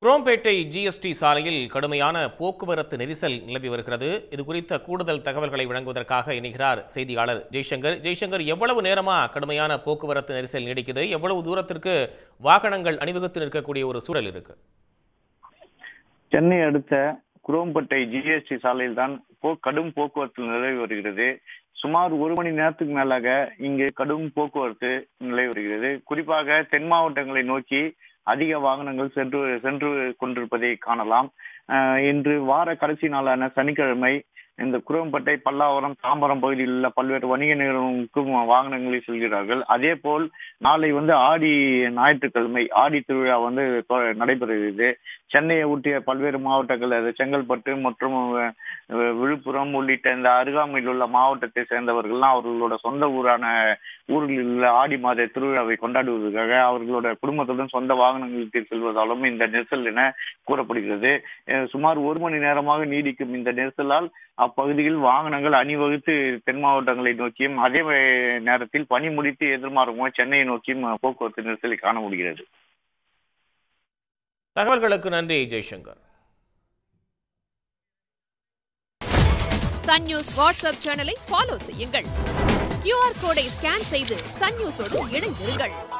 Chromepet GST சாலையில் கடுமையான போக்குவரத்து நெரிசல் நிலவி வருகிறது இது குறித்த கூடுதல் தகவல்களை வழங்குவதற்காக இணைகிறார் செய்தியாளர் ஜெய்சங்கர் ஜெய்சங்கர் எவ்வளவு நேரமா கடுமையான போக்குவரத்து நெரிசல் நீடிக்குது எவ்வளவு தூரத்திற்கு வாகனங்கள் அணிவகுத்து நிற்கக்கூடிய ஒரு சூழல் இருக்கு சென்னை அடுத்த குரோம்பட்டை ஜிஎஸ்டி சாலையில் தான் போ கடும் போக்குவரத்து நிலவி வருகிறது சுமார் ஒரு மணி நேரத்துக்கு மேலாக இங்கு கடும் போக்குவரத்து நிலவி வருகிறது குறிப்பாக தென் மாவட்டங்களை நோக்கி அதிக வாகனங்கள் சென்று சென்று கொண்டிருப்பதை காணலாம் அஹ் இன்று வார கடைசி நாளான சனிக்கிழமை இந்த குரோம்பட்டை பல்லாவரம் தாம்பரம் பகுதியில் உள்ள பல்வேறு வணிக நிறுவனங்களுக்கும் வாகனங்களில் செல்கிறார்கள் அதே போல் நாளை வந்து ஆடி ஞாயிற்றுக்கிழமை ஆடி திருவிழா வந்து தொ- நடைபெறுகிறது சென்னையை ஒட்டிய பல்வேறு மாவட்டங்கள் அது செங்கல்பட்டு மற்றும் அஹ், விழுப்புரம் உள்ளிட்ட இந்த அருகாமையில் உள்ள மாவட்டத்தை சேர்ந்தவர்கள்லாம் அவர்களோட சொந்த ஊரான ஊரில் உள்ள ஆடி மாத திருவிழாவை கொண்டாடுவதற்காக அவர்களோட குடும்பத்துடன் சொந்த வாகனங்களுக்கு செல்வதாலும் இந்த நெரிசல் என கூறப்படுகிறது அஹ், சுமார் ஒரு மணி நேரமாக நீடிக்கும் இந்த நெரிசலால் அப்பகுதியில் வாகனங்கள் அணிவகுத்து தென் மாவட்டங்களை நோக்கியும் அதே வே- நேரத்தில் பணி முடித்து எதிர்மாறும் சென்னையை நோக்கியும் போக்குவரத்து நெரிசலை காண முடிகிறது தகவல்களுக்கு நன்றி ஜெய்சங்கர் சன் நியூஸ் வாட்ஸ்அப் சேனலை ஃபாலோ செய்யுங்கள் கியூஆர் கோடை ஸ்கேன் செய்து சன் நியூஸோடு இணைந்திருங்கள்